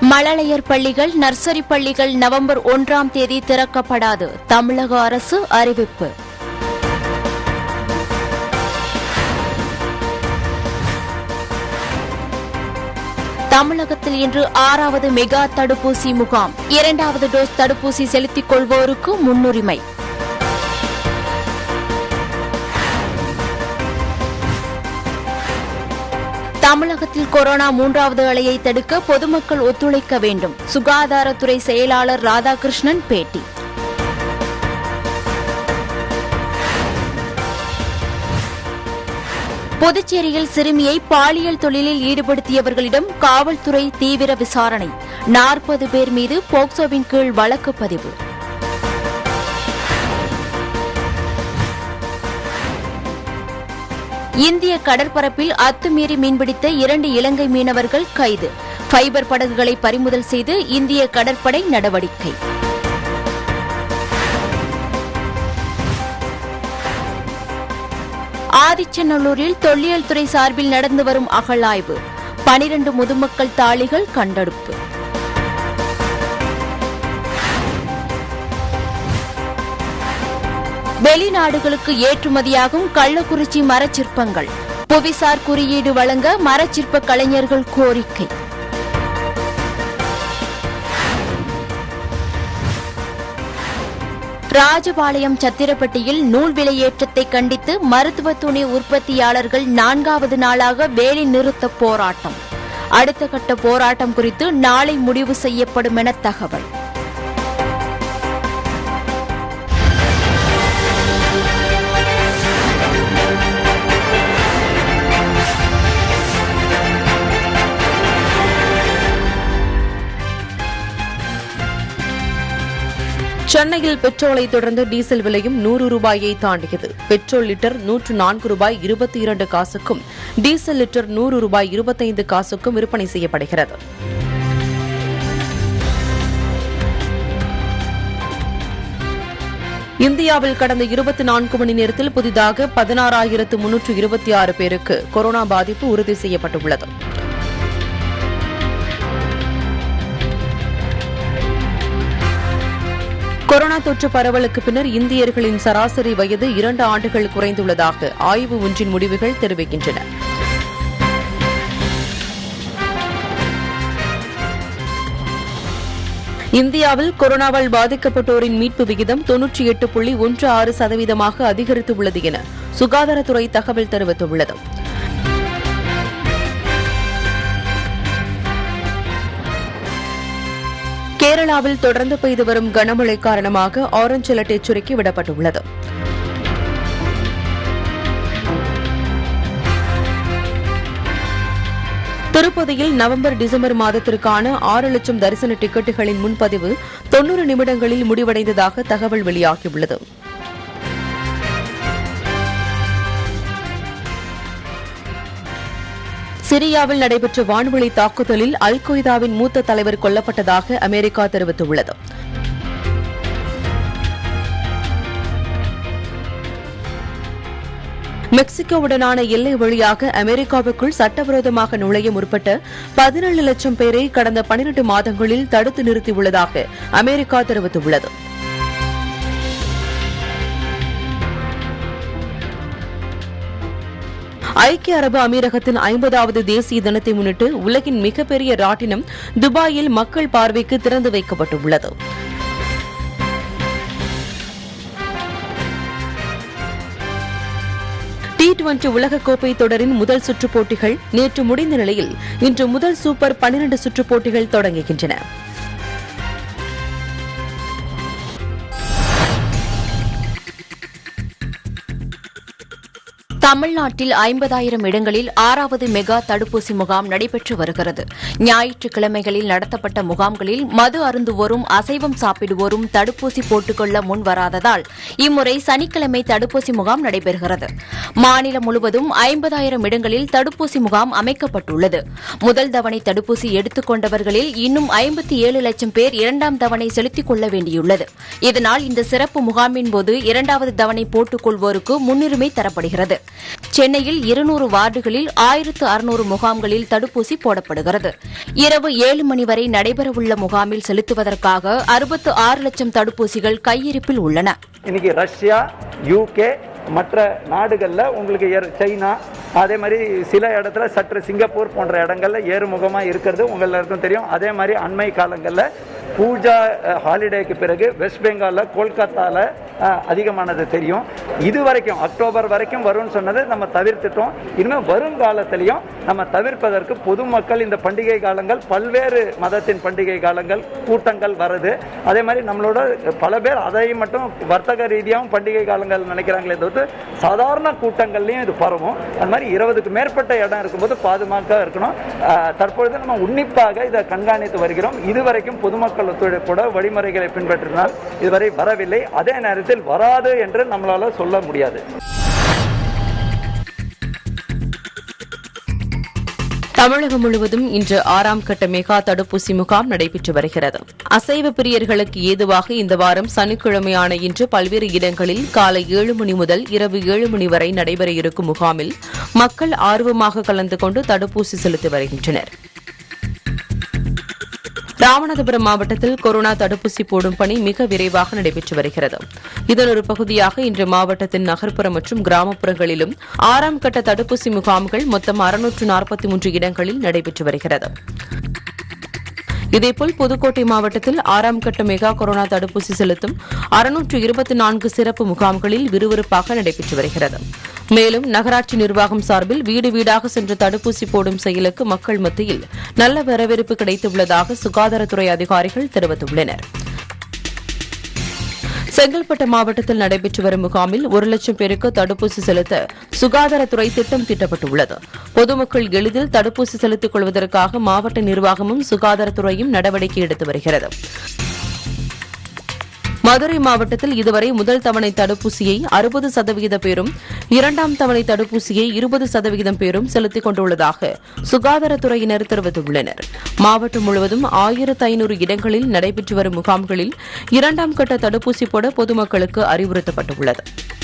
மழலையர் பள்ளிகள் நர்சரி பள்ளிகள் நவம்பர் ஒன்றாம் தேதி திறக்கப்படாது தமிழக அரசு அறிவிப்பு தமிழகத்தில் இன்று ஆறாவது மெகா தடுப்பூசி முகாம் இரண்டாவது டோஸ் தடுப்பூசி செலுத்திக் கொள்வோருக்கு முன்னுரிமை தமிழகத்தில் கொரோனா மூன்றாவது அலையை தடுக்க பொதுமக்கள் ஒத்துழைக்க வேண்டும் சுகாதாரத்துறை செயலாளர் ராதாகிருஷ்ணன் பேட்டி புதுச்சேரியில் சிறுமியை பாலியல் தொழிலில் ஈடுபடுத்தியவர்களிடம் காவல்துறை தீவிர விசாரணை நாற்பது பேர் மீது போக்சோவின் கீழ் வழக்கு பதிவு இந்திய கடற்பரப்பில் அத்துமீறி மீன்பிடித்த இரண்டு இலங்கை மீனவர்கள் கைது ஃபைபர் படகுகளை பறிமுதல் செய்து இந்திய கடற்படை நடவடிக்கை ஆதிச்சநல்லூரில் தொல்லியல் துறை சார்பில் நடந்து வரும் அகழாய்வு பனிரண்டு முதுமக்கள் தாளிகள் கண்டெடுப்பு வெளிநாடுகளுக்கு ஏற்றுமதியாகும் கள்ளக்குறிச்சி மரச்சிற்பங்கள் புவிசார் குறியீடு வழங்க மரச்சிற்ப கலைஞர்கள் கோரிக்கை ராஜபாளையம் சத்திரப்பட்டியில் நூல் விலையேற்றத்தை கண்டித்து மருத்துவ துணி உற்பத்தியாளர்கள் நான்காவது நாளாக வேலை நிறுத்த போராட்டம் அடுத்த கட்ட போராட்டம் குறித்து நாளை முடிவு செய்யப்படும் என தகவல் சென்னையில் பெட்ரோலை தொடர்ந்து டீசல் விலையும் நூறு ரூபாயை தாண்டியது பெட்ரோல் லிட்டர் நூற்று நான்கு ரூபாய் இருபத்தி இரண்டு காசுக்கும் டீசல் லிட்டர் நூறு ரூபாய் இருபத்தைந்து காசுக்கும் விற்பனை செய்யப்படுகிறது இந்தியாவில் கடந்த இருபத்தி நான்கு மணி நேரத்தில் புதிதாக பதினாறாயிரத்து முன்னூற்று இருபத்தி ஆறு பேருக்கு கொரோனா பாதிப்பு உறுதி செய்யப்பட்டுள்ளது கொரோனா தொற்று பரவலுக்கு பின்னர் இந்தியர்களின் சராசரி வயது இரண்டு ஆண்டுகள் குறைந்துள்ளதாக ஆய்வு ஒன்றின் முடிவுகள் தெரிவிக்கின்றன இந்தியாவில் கொரோனாவால் பாதிக்கப்பட்டோரின் மீட்பு விகிதம் தொன்னூற்றி எட்டு புள்ளி ஒன்று ஆறு சதவீதமாக அதிகரித்துள்ளது என சுகாதாரத்துறை தகவல் தெரிவித்துள்ளது கேரளாவில் தொடர்ந்து பெய்து வரும் கனமழை காரணமாக ஆரஞ்ச் அலர்ட் எச்சரிக்கை விடப்பட்டுள்ளது திருப்பதியில் நவம்பர் டிசம்பர் மாதத்திற்கான ஆறு லட்சம் தரிசன டிக்கெட்டுகளின் முன்பதிவு தொன்னூறு நிமிடங்களில் முடிவடைந்ததாக தகவல் வெளியாகியுள்ளது சிரியாவில் நடைபெற்ற வான்வழி தாக்குதலில் அல் கொய்தாவின் மூத்த தலைவர் கொல்லப்பட்டதாக அமெரிக்கா தெரிவித்துள்ளது மெக்சிகோவுடனான எல்லை வழியாக அமெரிக்காவுக்குள் சட்டவிரோதமாக நுழைய முற்பட்ட பதினேழு லட்சம் பேரை கடந்த பனிரண்டு மாதங்களில் தடுத்து நிறுத்தியுள்ளதாக அமெரிக்கா தெரிவித்துள்ளது ஐக்கிய அரபு அமீரகத்தின் ஐம்பதாவது தேசிய தினத்தை முன்னிட்டு உலகின் மிகப்பெரிய ராட்டினம் துபாயில் மக்கள் பார்வைக்கு திறந்து வைக்கப்பட்டுள்ளது டி டுவெண்டி உலகக்கோப்பை தொடரின் முதல் சுற்றுப் போட்டிகள் நேற்று முடிந்த நிலையில் இன்று முதல் சூப்பர் பனிரண்டு சுற்றுப் போட்டிகள் தொடங்குகின்றன தமிழ்நாட்டில் ஐம்பதாயிரம் இடங்களில் ஆறாவது மெகா தடுப்பூசி முகாம் நடைபெற்று வருகிறது ஞாயிற்றுக்கிழமைகளில் நடத்தப்பட்ட முகாம்களில் மது அருந்துவோரும் அசைவம் சாப்பிடுவோரும் தடுப்பூசி போட்டுக்கொள்ள முன் வராததால் இம்முறை சனிக்கிழமை தடுப்பூசி முகாம் நடைபெறுகிறது மாநிலம் முழுவதும் ஐம்பதாயிரம் இடங்களில் தடுப்பூசி முகாம் அமைக்கப்பட்டுள்ளது முதல் தவணை தடுப்பூசி எடுத்துக் கொண்டவர்களில் இன்னும் ஐம்பத்தி ஏழு லட்சம் பேர் இரண்டாம் தவணை செலுத்திக் கொள்ள வேண்டியுள்ளது இதனால் இந்த சிறப்பு முகாமின் போது இரண்டாவது தவணை போட்டுக் கொள்வோருக்கு முன்னுரிமை தரப்படுகிறது சென்னையில் இருநூறு வார்டுகளில் ஆயிரத்து அறுநூறு முகாம்களில் தடுப்பூசி போடப்படுகிறது இரவு ஏழு மணி வரை நடைபெறவுள்ள முகாமில் செலுத்துவதற்காக அறுபத்து ஆறு லட்சம் தடுப்பூசிகள் கையிருப்பில் உள்ளன இன்னைக்கு ரஷ்யா யூகே மற்ற நாடுகளில் உங்களுக்கு ஏற- சைனா அதே மாதிரி சில இடத்துல சற்று சிங்கப்பூர் போன்ற இடங்கள்ல ஏறுமுகமாக இருக்கிறது உங்க எல்லாருக்கும் தெரியும் அதே மாதிரி அண்மை காலங்களில் பூஜா அஹ், ஹாலிடேக்கு பிறகு வெஸ்ட் பெங்காலில் கோல்கத்தாவில் அதிகமானது தெரியும் இது வரைக்கும் அக்டோபர் வரைக்கும் வரும்னு சொன்னது நம்ம தவிர்த்துட்டோம் இனிமேல் வருங்காலத்திலையும் நம்ம தவிர்ப்பதற்கு பொதுமக்கள் இந்த பண்டிகை காலங்கள் பல்வேறு மதத்தின் பண்டிகை காலங்கள் கூட்டங்கள் வருது அதே மாதிரி நம்மளோட பல பேர் அதை மட்டும் வர்த்தக ரீதியாகவும் பண்டிகை காலங்கள் நினைக்கிறாங்களே தவிர்த்து சாதாரண கூட்டங்கள்லையும் இது பரவும் அது மாதிரி இருபதுக்கு மேற்பட்ட இடம் இருக்கும்போது பாதுகாப்பாக இருக்கணும் அஹ், தற்பொழுது நம்ம உன்னிப்பாக இதை கண்காணித்து வருகிறோம் இதுவரைக்கும் பொதுமக்கள் ஒத்துழைப்போட வழிமுறைகளை பின்பற்றினால் இதுவரை வரவில்லை அதே நேரத்தில் வராது என்று நம்மளால சொல்ல முடியாது தமிழகம் முழுவதும் இன்று ஆறாம் கட்ட மெகா தடுப்பூசி முகாம் நடைபெற்று வருகிறது அசைவ பிரியர்களுக்கு ஏதுவாக இந்த வாரம் சனிக்கிழமையான இன்று பல்வேறு இடங்களில் காலை ஏழு மணி முதல் இரவு ஏழு மணி வரை நடைபெற இருக்கும் முகாமில் மக்கள் ஆர்வமாக கலந்து கொண்டு தடுப்பூசி செலுத்தி வருகின்றனர் ராமநாதபுரம் மாவட்டத்தில் கொரோனா தடுப்பூசி போடும் பணி மிக விரைவாக நடைபெற்று வருகிறது இதன் ஒரு பகுதியாக இன்று மாவட்டத்தின் நகர்ப்புற மற்றும் கிராமப்புறங்களிலும் ஆறாம் கட்ட தடுப்பூசி முகாம்கள் மொத்தம் அறுநூற்று நாற்பத்தி மூன்று இடங்களில் நடைபெற்று வருகிறது இதேபோல் புதுக்கோட்டை மாவட்டத்தில் ஆறாம் கட்ட மெகா கொரோனா தடுப்பூசி செலுத்தும் அறுநூற்று இருபத்தி நான்கு சிறப்பு முகாம்களில் விறுவிறுப்பாக நடைபெற்று வருகிறது மேலும் நகராட்சி நிர்வாகம் சார்பில் வீடு வீடாக சென்று தடுப்பூசி போடும் செயலுக்கு மக்கள் மத்தியில் நல்ல வரவேற்பு கிடைத்துள்ளதாக சுகாதாரத்துறை அதிகாரிகள் தெரிவித்துள்ளனர் செங்கல்பட்டு மாவட்டத்தில் நடைபெற்று வரும் முகாமில் ஒரு லட்சம் பேருக்கு தடுப்பூசி செலுத்த சுகாதாரத்துறை திட்டம் தீட்டப்பட்டுள்ளது பொதுமக்கள் எளிதில் தடுப்பூசி செலுத்திக் கொள்வதற்காக மாவட்ட நிர்வாகமும் சுகாதாரத்துறையும் நடவடிக்கை எடுத்து வருகிறது மதுரை மாவட்டத்தில் இதுவரை முதல் தவணை தடுப்பூசியை அறுபது சதவிகித பேரும் இரண்டாம் தவணை தடுப்பூசியை இருபது சதவிகிதம் பேரும் செலுத்திக் கொண்டுள்ளதாக சுகாதாரத்துறையினர் தெரிவித்துள்ளனர் மாவட்டம் முழுவதும் ஆயிரத்து ஐநூறு இடங்களில் நடைபெற்று வரும் முகாம்களில் இரண்டாம் கட்ட தடுப்பூசி போட பொதுமக்களுக்கு அறிவுறுத்தப்பட்டுள்ளது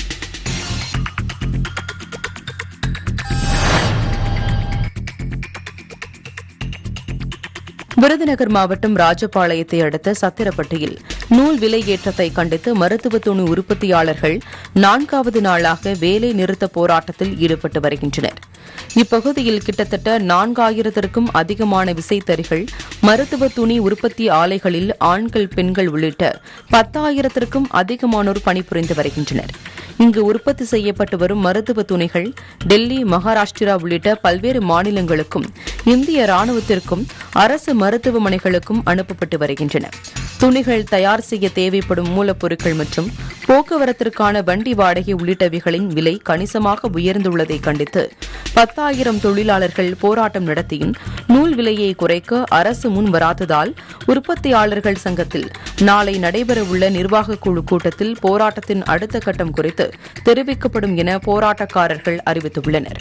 விருதுநகர் மாவட்டம் ராஜபாளையத்தை அடுத்த சத்திரப்பட்டியில் நூல் விலை ஏற்றத்தை கண்டித்து மருத்துவ துணி உற்பத்தியாளர்கள் நான்காவது நாளாக வேலை நிறுத்த போராட்டத்தில் ஈடுபட்டு வருகின்றனர் இப்பகுதியில் கிட்டத்தட்ட நான்காயிரத்திற்கும் அதிகமான விசைத்தறிகள் மருத்துவ துணி உற்பத்தி ஆலைகளில் ஆண்கள் பெண்கள் உள்ளிட்ட பத்தாயிரத்திற்கும் அதிகமானோர் பணிபுரிந்து வருகின்றனர் இங்கு உற்பத்தி செய்யப்பட்டு வரும் மருத்துவ துணிகள் டெல்லி மகாராஷ்டிரா உள்ளிட்ட பல்வேறு மாநிலங்களுக்கும் இந்திய ராணுவத்திற்கும் அரசு மருத்துவமனைகளுக்கும் அனுப்பப்பட்டு வருகின்றன துணிகள் தயார் செய்ய தேவைப்படும் மூலப்பொருட்கள் மற்றும் போக்குவரத்திற்கான வண்டி வாடகை உள்ளிட்டவைகளின் விலை கணிசமாக உயர்ந்துள்ளதை கண்டித்து பத்தாயிரம் தொழிலாளர்கள் போராட்டம் நடத்தியும் நூல் விலையை குறைக்க அரசு முன் வராததால் உற்பத்தியாளர்கள் சங்கத்தில் நாளை நடைபெறவுள்ள நிர்வாகக் குழு கூட்டத்தில் போராட்டத்தின் அடுத்த கட்டம் குறித்து தெரிவிக்கப்படும் என போராட்டக்காரர்கள் அறிவித்துள்ளனர்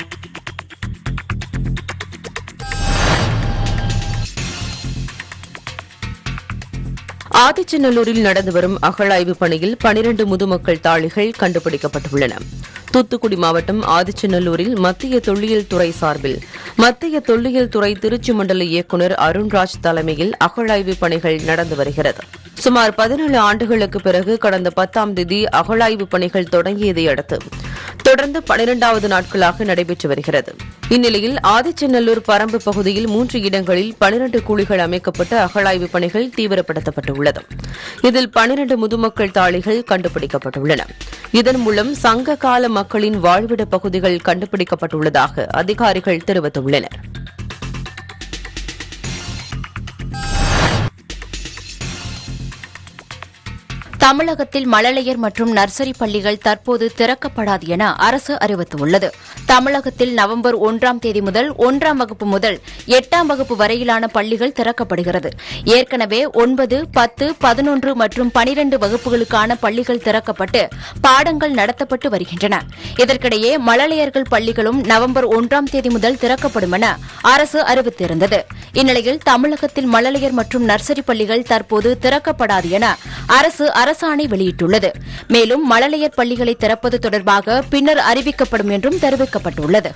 ஆதிச்சநல்லூரில் நடந்து வரும் அகழாய்வு பணியில் பனிரண்டு முதுமக்கள் தாழிகள் கண்டுபிடிக்கப்பட்டுள்ளன தூத்துக்குடி மாவட்டம் ஆதிச்சநல்லூரில் மத்திய தொல்லியல் துறை சார்பில் மத்திய தொல்லியல் துறை திருச்சி மண்டல இயக்குநர் அருண்ராஜ் தலைமையில் அகழாய்வு பணிகள் நடந்து வருகிறது சுமார் பதினேழு ஆண்டுகளுக்கு பிறகு கடந்த பத்தாம் தேதி அகழாய்வு பணிகள் தொடங்கியதை அடுத்து தொடர்ந்து பனிரெண்டாவது நாட்களாக நடைபெற்று வருகிறது இந்நிலையில் ஆதிச்சநல்லூர் பரம்பு பகுதியில் மூன்று இடங்களில் பனிரண்டு குழிகள் அமைக்கப்பட்டு அகழாய்வு பணிகள் தீவிரப்படுத்தப்பட்டுள்ளது இதில் பனிரண்டு முதுமக்கள் தாழிகள் கண்டுபிடிக்கப்பட்டுள்ளன இதன் மூலம் சங்க கால மக்களின் வாழ்விட பகுதிகள் கண்டுபிடிக்கப்பட்டுள்ளதாக அதிகாரிகள் தெரிவித்துள்ளனர் தமிழகத்தில் மழலையர் மற்றும் நர்சரி பள்ளிகள் தற்போது திறக்கப்படாது என அரசு அறிவித்துள்ளது தமிழகத்தில் நவம்பர் ஒன்றாம் தேதி முதல் ஒன்றாம் வகுப்பு முதல் எட்டாம் வகுப்பு வரையிலான பள்ளிகள் திறக்கப்படுகிறது ஏற்கனவே ஒன்பது பத்து பதினொன்று மற்றும் பனிரண்டு வகுப்புகளுக்கான பள்ளிகள் திறக்கப்பட்டு பாடங்கள் நடத்தப்பட்டு வருகின்றன இதற்கிடையே மழலையர்கள் பள்ளிகளும் நவம்பர் ஒன்றாம் தேதி முதல் திறக்கப்படும் என அரசு அறிவித்திருந்தது இந்நிலையில் தமிழகத்தில் மழலையர் மற்றும் நர்சரி பள்ளிகள் தற்போது திறக்கப்படாது என அரசு அரசு அரசாணை வெளியிட்டுள்ளது மேலும் மழலையர் பள்ளிகளை திறப்பது தொடர்பாக பின்னர் அறிவிக்கப்படும் என்றும் தெரிவிக்கப்பட்டுள்ளது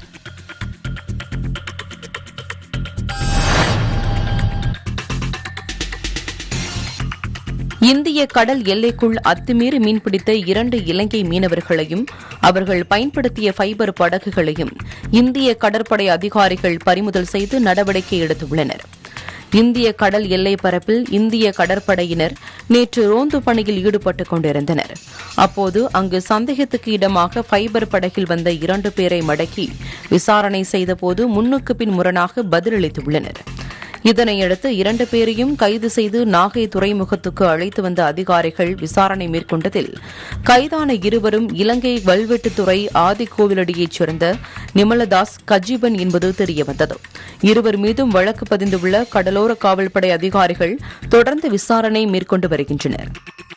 இந்திய கடல் எல்லைக்குள் அத்துமீறி மீன்பிடித்த இரண்டு இலங்கை மீனவர்களையும் அவர்கள் பயன்படுத்திய ஃபைபர் படகுகளையும் இந்திய கடற்படை அதிகாரிகள் பறிமுதல் செய்து நடவடிக்கை எடுத்துள்ளனர் இந்திய கடல் எல்லை பரப்பில் இந்திய கடற்படையினர் நேற்று ரோந்து பணியில் ஈடுபட்டுக் கொண்டிருந்தனர் அப்போது அங்கு சந்தேகத்துக்கு இடமாக ஃபைபர் படகில் வந்த இரண்டு பேரை மடக்கி விசாரணை செய்தபோது முன்னுக்கு பின் முரணாக பதிலளித்துள்ளனர் இதனையடுத்து இரண்டு பேரையும் கைது செய்து நாகை துறைமுகத்துக்கு அழைத்து வந்த அதிகாரிகள் விசாரணை மேற்கொண்டதில் கைதான இருவரும் இலங்கை வல்வெட்டுத்துறை ஆதிக்கோவிலடியைச் சேர்ந்த நிமலதாஸ் கஜீபன் என்பது தெரியவந்தது இருவர் மீதும் வழக்கு பதிந்துள்ள கடலோர காவல்படை அதிகாரிகள் தொடர்ந்து விசாரணை மேற்கொண்டு வருகின்றனர்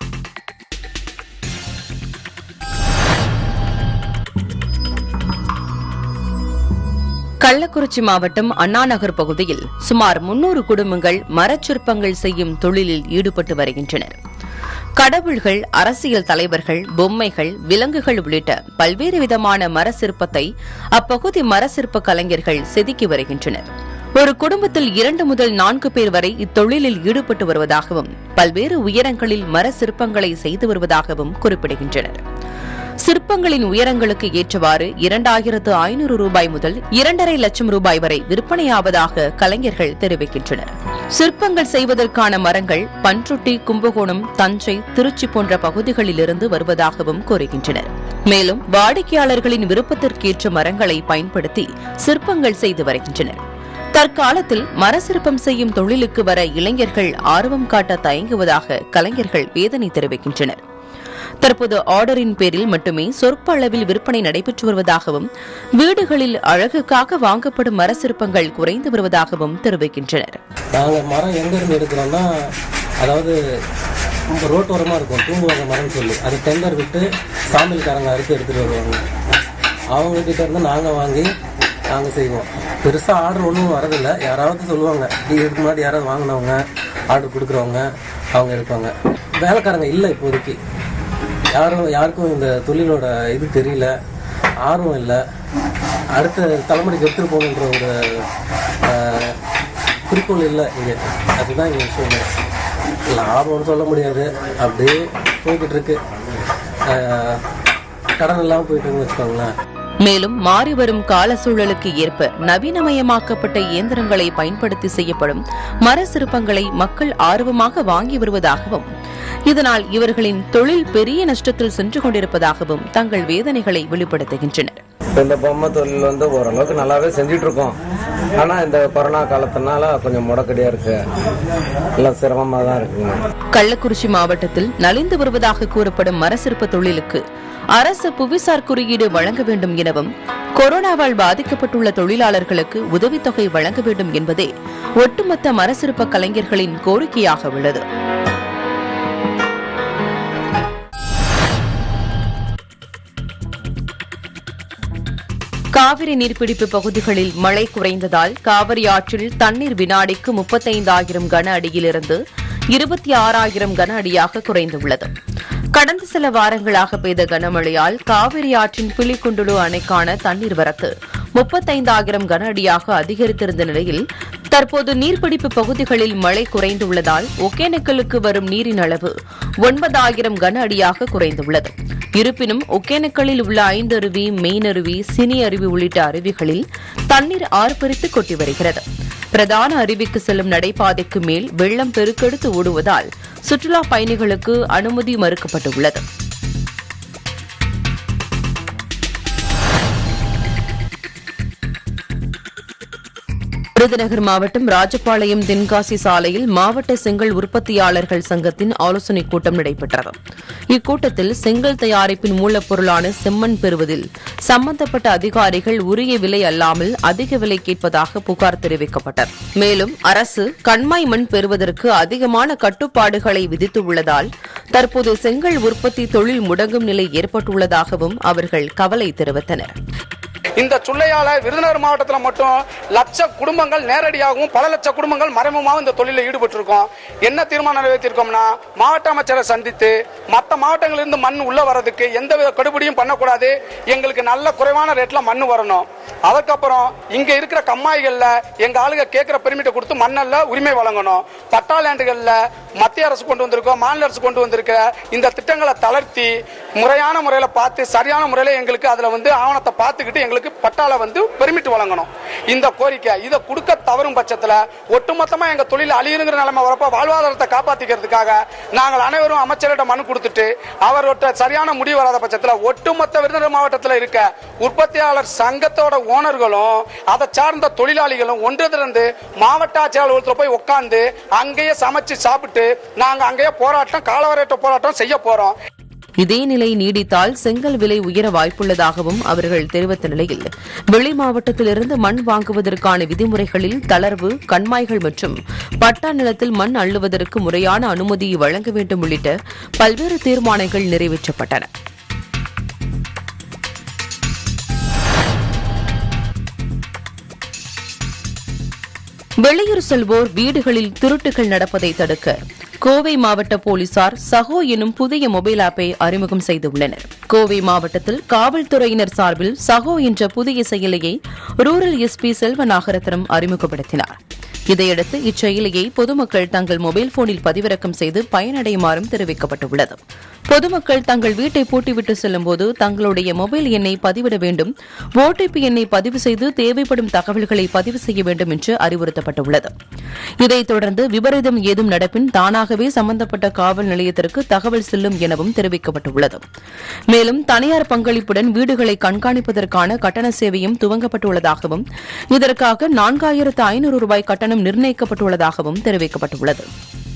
கள்ளக்குறிச்சி மாவட்டம் அண்ணாநகர் பகுதியில் சுமார் முன்னூறு குடும்பங்கள் மரச்சிற்பங்கள் செய்யும் தொழிலில் ஈடுபட்டு வருகின்றனர் கடவுள்கள் அரசியல் தலைவர்கள் பொம்மைகள் விலங்குகள் உள்ளிட்ட பல்வேறு விதமான மர சிற்பத்தை அப்பகுதி மர சிற்ப கலைஞர்கள் செதுக்கி வருகின்றனர் ஒரு குடும்பத்தில் இரண்டு முதல் நான்கு பேர் வரை இத்தொழிலில் ஈடுபட்டு வருவதாகவும் பல்வேறு உயரங்களில் மர சிற்பங்களை செய்து வருவதாகவும் குறிப்பிடுகின்றனர் சிற்பங்களின் உயரங்களுக்கு ஏற்றவாறு இரண்டாயிரத்து ஐநூறு ரூபாய் முதல் இரண்டரை லட்சம் ரூபாய் வரை விற்பனையாவதாக கலைஞர்கள் தெரிவிக்கின்றனர் சிற்பங்கள் செய்வதற்கான மரங்கள் பன்ருட்டி கும்பகோணம் தஞ்சை திருச்சி போன்ற பகுதிகளிலிருந்து வருவதாகவும் கூறுகின்றனர் மேலும் வாடிக்கையாளர்களின் விருப்பத்திற்கேற்ற மரங்களை பயன்படுத்தி சிற்பங்கள் செய்து வருகின்றனர் தற்காலத்தில் மர சிற்பம் செய்யும் தொழிலுக்கு வர இளைஞர்கள் ஆர்வம் காட்ட தயங்குவதாக கலைஞர்கள் வேதனை தெரிவிக்கின்றனர் தற்போது ஆர்டரின் பேரில் மட்டுமே சொற்ப அளவில் விற்பனை நடைபெற்று வருவதாகவும் வீடுகளில் அழகுக்காக வாங்கப்படும் மர சிற்பங்கள் குறைந்து வருவதாகவும் தெரிவிக்கின்றனர் நாங்கள் மரம் எங்கேருந்து எடுக்கிறோம்னா அதாவது ரோட்டோரமாக இருக்கும் தூங்குவாங்க மரம்னு சொல்லி அது டெண்டர் விட்டு சாமில்காரங்க அறுத்து எடுத்துகிட்டு வருவாங்க அவங்க கிட்ட இருந்து நாங்கள் வாங்கி நாங்கள் செய்வோம் பெருசாக ஆர்டர் ஒன்றும் வரதில்லை யாராவது சொல்லுவாங்க இது இதுக்கு முன்னாடி யாராவது வாங்கினவங்க ஆர்டர் கொடுக்குறவங்க அவங்க இருப்பாங்க வேலைக்காரங்க இல்லை இப்போதைக்கு யாரும் யாருக்கும் இந்த தொழிலோட இது தெரியல ஆர்வம் இல்லை அடுத்த தலைமுறைக்கு எடுத்துகிட்டு போகணுன்ற ஒரு ஆஹ், குறிக்கோள் இல்லை இங்கே அதுதான் இங்கே விஷயம் லாபம்னு சொல்ல முடியாது அப்படியே போய்கிட்டு இருக்கு ஆஹ், கடன் இல்லாமல் போயிட்டுன்னு வச்சுக்கோங்களேன் மேலும் மாறிவரும் கால சூழலுக்கு ஏற்ப நவீனமயமாக்கப்பட்ட இயந்திரங்களை பயன்படுத்தி செய்யப்படும் மர சிற்பங்களை மக்கள் ஆர்வமாக வாங்கி வருவதாகவும் இதனால் இவர்களின் தொழில் பெரிய நஷ்டத்தில் சென்று கொண்டிருப்பதாகவும் தங்கள் வேதனைகளை வெளிப்படுத்துகின்றனர் இப்போ இந்த பொம்மை தொழில் வந்து ஓரளவுக்கு நல்லாவே செஞ்சுட்டு இருக்கோம் ஆனால் இந்த கொரோனா காலத்தினால கொஞ்சம் முடக்கடியாக இருக்கு எல்லாம் சிரமமாக தான் இருக்குங்க கள்ளக்குறிச்சி மாவட்டத்தில் நலிந்து வருவதாக கூறப்படும் மரசிற்ப தொழிலுக்கு அரசு புவிசார் குறியீடு வழங்க வேண்டும் எனவும் கொரோனாவால் பாதிக்கப்பட்டுள்ள தொழிலாளர்களுக்கு உதவித்தொகை வழங்க வேண்டும் என்பதே ஒட்டுமொத்த மரசிற்ப கலைஞர்களின் கோரிக்கையாக உள்ளது காவிரி நீர்பிடிப்பு பகுதிகளில் மழை குறைந்ததால் காவிரி ஆற்றில் தண்ணீர் வினாடிக்கு முப்பத்தைந்தாயிரம் கன அடியிலிருந்து இருபத்தி ஆறாயிரம் கன அடியாக குறைந்துள்ளது கடந்த சில வாரங்களாக பெய்த கனமழையால் காவிரி ஆற்றின் பிலிக்குண்டுலு அணைக்கான தண்ணீர் வரத்து முப்பத்தைந்தாயிரம் கன அடியாக அதிகரித்திருந்த நிலையில் தற்போது நீர்பிடிப்பு பகுதிகளில் மழை குறைந்துள்ளதால் ஒகேனக்கலுக்கு வரும் நீரின் அளவு ஒன்பதாயிரம் கன அடியாக குறைந்துள்ளது இருப்பினும் ஒகேனக்கலில் உள்ள ஐந்து அருவி மெயின் அருவி சினி அருவி உள்ளிட்ட அருவிகளில் தண்ணீர் ஆர்ப்பரித்து கொட்டி வருகிறது பிரதான அருவிக்கு செல்லும் நடைபாதைக்கு மேல் வெள்ளம் பெருக்கெடுத்து ஓடுவதால் சுற்றுலா பயணிகளுக்கு அனுமதி மறுக்கப்பட்டுள்ளது விருதுநகர் மாவட்டம் ராஜபாளையம் தென்காசி சாலையில் மாவட்ட செங்கல் உற்பத்தியாளர்கள் சங்கத்தின் ஆலோசனைக் கூட்டம் நடைபெற்றது இக்கூட்டத்தில் செங்கல் தயாரிப்பின் மூலப்பொருளான செம்மண் பெறுவதில் சம்பந்தப்பட்ட அதிகாரிகள் உரிய விலை அல்லாமல் அதிக விலை கேட்பதாக புகார் தெரிவிக்கப்பட்டது மேலும் அரசு கண்மாய் மண் பெறுவதற்கு அதிகமான கட்டுப்பாடுகளை விதித்துள்ளதால் தற்போது செங்கல் உற்பத்தி தொழில் முடங்கும் நிலை ஏற்பட்டுள்ளதாகவும் அவர்கள் கவலை தெரிவித்தனர் இந்த சுள்ளையால விருதுநகர் மாவட்டத்தில் மட்டும் லட்ச குடும்பங்கள் நேரடியாகவும் பல லட்ச குடும்பங்கள் மறைமுகமாகவும் இந்த தொழிலில் ஈடுபட்டு இருக்கோம் என்ன தீர்மானம் நிறைவேற்றிருக்கோம்னா மாவட்ட அமைச்சரை சந்தித்து மற்ற மாவட்டங்களிலிருந்து மண் உள்ள வரதுக்கு எந்தவித கடுபிடியும் பண்ணக்கூடாது எங்களுக்கு நல்ல குறைவான ரேட்ல மண் வரணும் அதுக்கப்புறம் இங்க இருக்கிற கம்மாய்கள்ல எங்க ஆளுங்க கேட்கிற பெருமிட்டை கொடுத்து மண்ணல்ல உரிமை வழங்கணும் பட்டா லேண்டுகள்ல மத்திய அரசு கொண்டு வந்திருக்கோம் மாநில அரசு கொண்டு வந்திருக்கிற இந்த திட்டங்களை தளர்த்தி முறையான முறையில பார்த்து சரியான முறையில எங்களுக்கு அதுல வந்து ஆவணத்தை பார்த்துக்கிட்டு எங்களுக்கு பட்டால வந்து பெருமிட் வழங்கணும் இந்த கோரிக்கை இதை கொடுக்க தவறும் பட்சத்துல ஒட்டுமொத்தமா எங்க தொழில் அழியுங்கிற நிலைமை வரப்ப வாழ்வாதாரத்தை காப்பாத்திக்கிறதுக்காக நாங்கள் அனைவரும் அமைச்சரிடம் மனு கொடுத்துட்டு அவர்கிட்ட சரியான முடிவு வராத பட்சத்துல ஒட்டுமொத்த விருதுநகர் மாவட்டத்தில் இருக்க உற்பத்தியாளர் சங்கத்தோட ஓனர்களும் அதை சார்ந்த தொழிலாளிகளும் ஒன்று திறந்து மாவட்ட ஆட்சியர் அலுவலகத்தில் போய் உட்கார்ந்து அங்கேயே சமைச்சு சாப்பிட்டு நாங்க அங்கேயே போராட்டம் காலவரையற்ற போராட்டம் செய்ய போறோம் இதே நிலை நீடித்தால் செங்கல் விலை உயர வாய்ப்புள்ளதாகவும் அவர்கள் தெரிவித்த நிலையில் வெளி மாவட்டத்திலிருந்து மண் வாங்குவதற்கான விதிமுறைகளில் தளர்வு கண்மாய்கள் மற்றும் பட்டா நிலத்தில் மண் அள்ளுவதற்கு முறையான அனுமதியை வழங்க வேண்டும் உள்ளிட்ட பல்வேறு தீர்மானங்கள் நிறைவேற்றப்பட்டன வெளியூர் செல்வோர் வீடுகளில் திருட்டுகள் நடப்பதை தடுக்க கோவை மாவட்ட போலீசார் சகோ எனும் புதிய மொபைல் ஆப்பை அறிமுகம் செய்துள்ளனர் கோவை மாவட்டத்தில் காவல்துறையினர் சார்பில் சகோ என்ற புதிய செயலியை ரூரல் எஸ்பி செல்வநாகரத்னம் அறிமுகப்படுத்தினார் இதையடுத்து இச்செயலியை பொதுமக்கள் தங்கள் மொபைல் போனில் பதிவிறக்கம் செய்து பயனடையுமாறும் தெரிவிக்கப்பட்டுள்ளது பொதுமக்கள் தங்கள் வீட்டை பூட்டிவிட்டு செல்லும்போது தங்களுடைய மொபைல் எண்ணை பதிவிட வேண்டும் ஓடிபி எண்ணை பதிவு செய்து தேவைப்படும் தகவல்களை பதிவு செய்ய வேண்டும் என்று அறிவுறுத்தப்பட்டுள்ளது இதைத் தொடர்ந்து விபரீதம் ஏதும் நடப்பின் தானாகவே சம்பந்தப்பட்ட காவல் நிலையத்திற்கு தகவல் செல்லும் எனவும் தெரிவிக்கப்பட்டுள்ளது மேலும் தனியார் பங்களிப்புடன் வீடுகளை கண்காணிப்பதற்கான கட்டண சேவையும் துவங்கப்பட்டுள்ளதாகவும் இதற்காக நான்காயிரத்து ஐநூறு ரூபாய் கட்டணம் நிர்ணயிக்கப்பட்டுள்ளதாகவும் தெரிவிக்கப்பட்டுள்ளது